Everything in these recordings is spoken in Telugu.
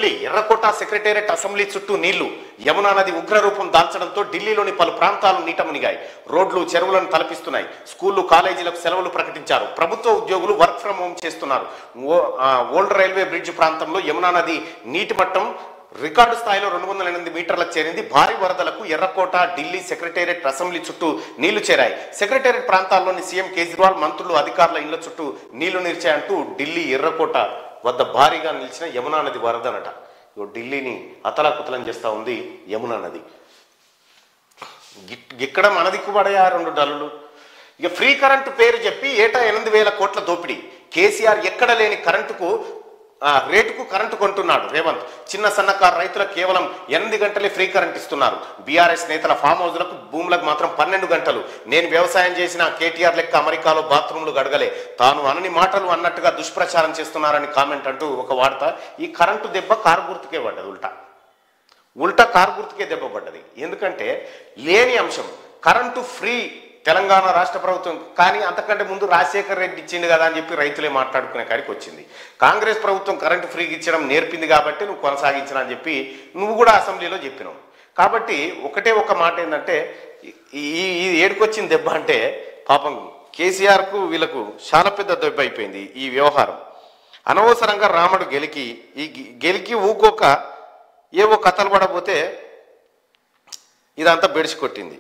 ఢిల్లీ ఎర్రకోట సెక్రటేరియట్ అసెంబ్లీ చుట్టూ నీళ్లు యమునా నది ఉగ్రరూపం దాల్చడంతో ఢిల్లీలోని పలు ప్రాంతాలు నీట మునిగాయి రోడ్లు చెరువులను తలపిస్తున్నాయి స్కూళ్లు కాలేజీలకు సెలవులు ప్రకటించారు ప్రభుత్వ ఉద్యోగులు వర్క్ ఫ్రం హోమ్ చేస్తున్నారు ఓ- ఆ, ఓల్డ్ రైల్వే బ్రిడ్జ్ ప్రాంతంలో యమునా నది నీటి మట్టం రికార్డు స్థాయిలో రెండు వందల ఎనిమిది మీటర్లకు చేరింది భారీ వరదలకు ఎర్రకోట ఢిల్లీ సెక్రటేరియట్ అసెంబ్లీ చుట్టూ నీళ్లు చేరాయి సెక్రటేరియట్ ప్రాంతాల్లోని సీఎం కేజ్రీవాల్ మంత్రులు అధికారుల ఇళ్ల చుట్టూ నీళ్లు నిలిచాయంటూ ఢిల్లీ ఎర్రకోట వద్ద భారీగా నిలిచిన యమునా నది వరదనట ఇగో ఢిల్లీని అతలాకుతలం చేస్తా ఉంది యమునా నది గిట్- ఇక్కడ మన దిక్కుబడయా రెండు డల్లులు ఇక ఫ్రీ కరెంటు పేరు చెప్పి ఏటా ఎనిమిది వేల కోట్ల దోపిడీ కేసీఆర్ ఎక్కడ లేని కరెంటుకు ఆ, రేటుకు కరెంటు కొంటున్నాడు రేవంత్ చిన్న సన్నకారు రైతులకు కేవలం ఎనిమిది గంటలే ఫ్రీ కరెంట్ ఇస్తున్నారు బీఆర్ఎస్ నేతల ఫామ్ హౌస్లకు భూములకు మాత్రం పన్నెండు గంటలు నేను వ్యవసాయం చేసిన కేటీఆర్ లెక్క అమెరికాలో బాత్రూంలు గడగలే తాను అనని మాటలు అన్నట్టుగా దుష్ప్రచారం చేస్తున్నారని కామెంట్ అంటూ ఒక వార్త ఈ కరెంటు దెబ్బ కారు గుర్తుకే పడ్డది ఉల్టా ఉల్టా కారు గుర్తుకే దెబ్బ పడ్డది ఎందుకంటే లేని అంశం కరెంటు ఫ్రీ తెలంగాణ రాష్ట్ర ప్రభుత్వం కానీ అంతకంటే ముందు రాజశేఖర్ రెడ్డి ఇచ్చింది కదా అని చెప్పి రైతులే మాట్లాడుకునే కాడికి వచ్చింది కాంగ్రెస్ ప్రభుత్వం కరెంటు ఫ్రీకి ఇచ్చడం నేర్పింది కాబట్టి నువ్వు కొనసాగించిన అని చెప్పి నువ్వు కూడా అసెంబ్లీలో చెప్పినావు కాబట్టి ఒకటే ఒక మాట ఏంటంటే ఈ ఈ ఏడుకొచ్చిన దెబ్బ అంటే పాపం కేసీఆర్కు వీళ్ళకు చాలా పెద్ద దెబ్బ అయిపోయింది ఈ వ్యవహారం అనవసరంగా రాముడు గెలికి ఈ గె- గెలికి ఊకోక ఏవో కథలు పడబోతే ఇదంతా బెడిసి కొట్టింది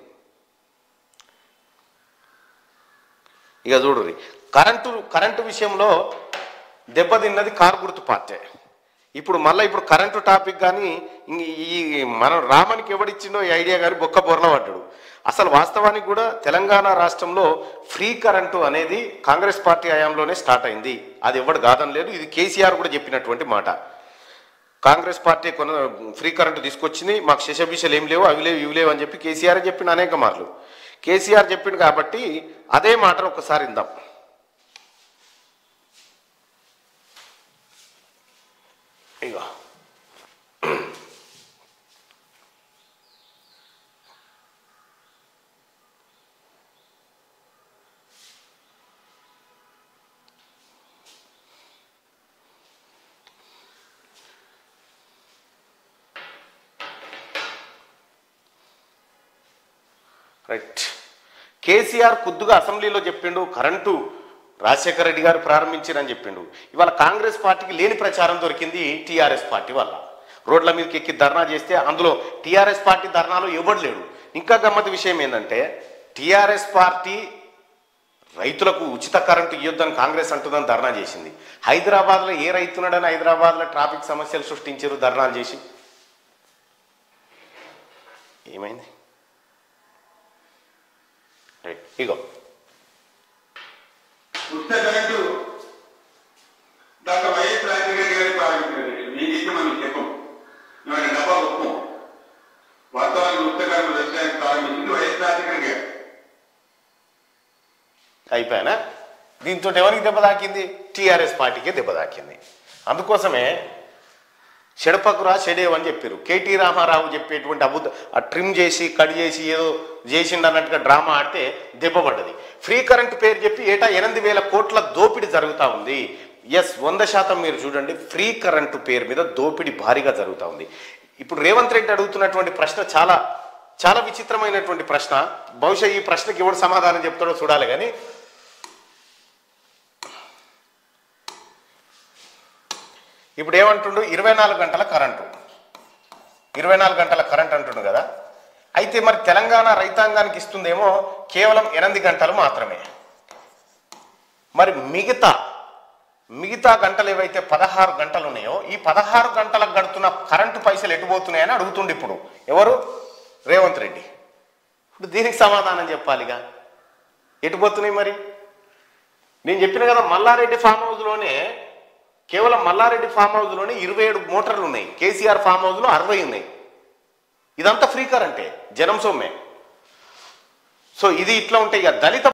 ఇక చూడుర్రి కరెంటు కరెంటు విషయంలో దెబ్బతిన్నది కారు గుర్తు పార్టీ ఇప్పుడు మళ్ళీ ఇప్పుడు కరెంటు టాపిక్ కానీ ఇంక ఈ మనం రామనికి ఎవడిచ్చిండో ఈ ఐడియా కానీ బొక్క బొరల పడ్డాడు అసలు వాస్తవానికి కూడా తెలంగాణ రాష్ట్రంలో ఫ్రీ కరెంటు అనేది కాంగ్రెస్ పార్టీ హయాంలోనే స్టార్ట్ అయింది అది ఎవడు కాదని లేదు ఇది కేసీఆర్ కూడా చెప్పినటువంటి మాట కాంగ్రెస్ పార్టీ కొన ఫ్రీ కరెంటు తీసుకొచ్చింది మాకు శశబిషలు ఏం లేవు అవి లేవు ఇవి లేవు అని చెప్పి కేసీఆర్ చెప్పిన అనేక మార్లు కేసీఆర్ చెప్పిండు కాబట్టి అదే మాటను ఒకసారి ఇందాం ఇగో రైట్ కేసీఆర్ కుద్దుగా అసెంబ్లీలో చెప్పిండు కరెంటు రాజశేఖర రెడ్డి గారు ప్రారంభించారని చెప్పిండు ఇవాళ కాంగ్రెస్ పార్టీకి లేని ప్రచారం దొరికింది టీఆర్ఎస్ పార్టీ వల్ల రోడ్ల మీదకి ఎక్కి ధర్నా చేస్తే అందులో టీఆర్ఎస్ పార్టీ ధర్నాలో ఎవడు లేడు ఇంకా గమ్మతి విషయం ఏంటంటే టీఆర్ఎస్ పార్టీ రైతులకు ఉచిత కరెంటు ఇవ్వద్దని కాంగ్రెస్ అంటుందని ధర్నా చేసింది హైదరాబాద్లో ఏ రైతున్నాడని హైదరాబాద్లో ట్రాఫిక్ సమస్యలు సృష్టించారు ధర్నాలు చేసి ఏమైంది రైట్ ఇగో ఉచిత కరెంటు డాక్టర్ వైఎస్ రాజశేఖర రెడ్డి గారు ప్రారంభించారు నేను చెప్పి మనం చెప్పం మేము డబ్బా ఒప్పం వాస్తవానికి ఉచిత కరెంటు వ్యవసాయాన్ని ప్రారంభించింది వైఎస్ రాజశేఖర రెడ్డి గారు అయిపోయానా దీంతో ఎవరికి దెబ్బ తాకింది టీఆర్ఎస్ పార్టీకే దెబ్బ తాకింది అందుకోసమే చెడపకురా చెడేవ్ అని చెప్పారు కేటీ రామారావు చెప్పేటువంటి అబుద్ధ ఆ ట్రిమ్ చేసి కట్ చేసి ఏదో చేసిండు అన్నట్టుగా డ్రామా ఆడితే దెబ్బ పడ్డది ఫ్రీ కరెంట్ పేరు చెప్పి ఏటా ఎనిమిది వేల కోట్ల దోపిడీ జరుగుతూ ఉంది ఎస్ వంద శాతం మీరు చూడండి ఫ్రీ కరెంటు పేరు మీద దోపిడీ భారీగా జరుగుతూ ఉంది ఇప్పుడు రేవంత్ రెడ్డి అడుగుతున్నటువంటి ప్రశ్న చాలా చాలా విచిత్రమైనటువంటి ప్రశ్న బహుశా ఈ ప్రశ్నకి ఎవడు సమాధానం చెప్తాడో చూడాలి కానీ ఇప్పుడు ఏమంటుండు ఇరవై నాలుగు గంటల కరెంటు ఇరవై నాలుగు గంటల కరెంట్ అంటుండు కదా అయితే మరి తెలంగాణ రైతాంగానికి ఇస్తుందేమో కేవలం ఎనిమిది గంటలు మాత్రమే మరి మిగతా మిగతా గంటలు ఏవైతే పదహారు గంటలు ఉన్నాయో ఈ పదహారు గంటలకు గడుతున్న కరెంటు పైసలు ఎటుపోతున్నాయని అడుగుతుండు ఇప్పుడు ఎవరు రేవంత్ రెడ్డి ఇప్పుడు దీనికి సమాధానం చెప్పాలిగా ఎటుపోతున్నాయి మరి నేను చెప్పిన కదా మల్లారెడ్డి ఫామ్ హౌస్లోనే కేవలం మల్లారెడ్డి ఫామ్ హౌస్లోనే ఇరవై ఏడు మోటార్లు ఉన్నాయి కేసీఆర్ ఫామ్ హౌస్లో అరవై ఉన్నాయి ఇదంతా ఫ్రీ కరెంటే జనం సొమ్మే సో ఇది ఇట్లా ఉంటాయి ఇక దళిత